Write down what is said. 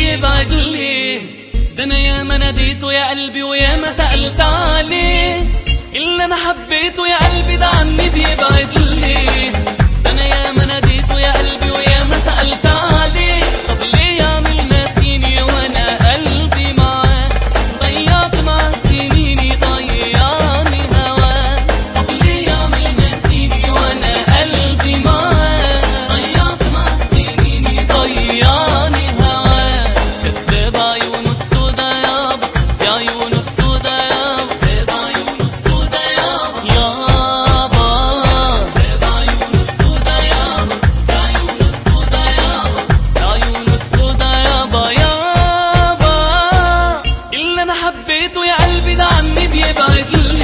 بيبعد لي ده انا يا ما ناديته يا قلبي ويا ما سألت عليه اللي انا حبيته يا قلبي ده عني بيبعد لي ده انا يا ما ناديته يا قلبي ويا ما سألت عليه طب ليه يعمل ناسيني وانا قلبي معاه ضيعت مع سنيني ضيعني هواه طب ليه يعمل ناسيني وانا قلبي معاه ضيعت مع سنيني ضيعني هواه كذاب عيونه السودا يابا يا عيونه السودا يابا كذاب عيونه السودا يابا يابا كذاب عيونه السودا يابا يا عيونه السودا يابا يا عيونه السودا يابا يابا اللي انا حبيته يا قلبي ده عني بيبعد لي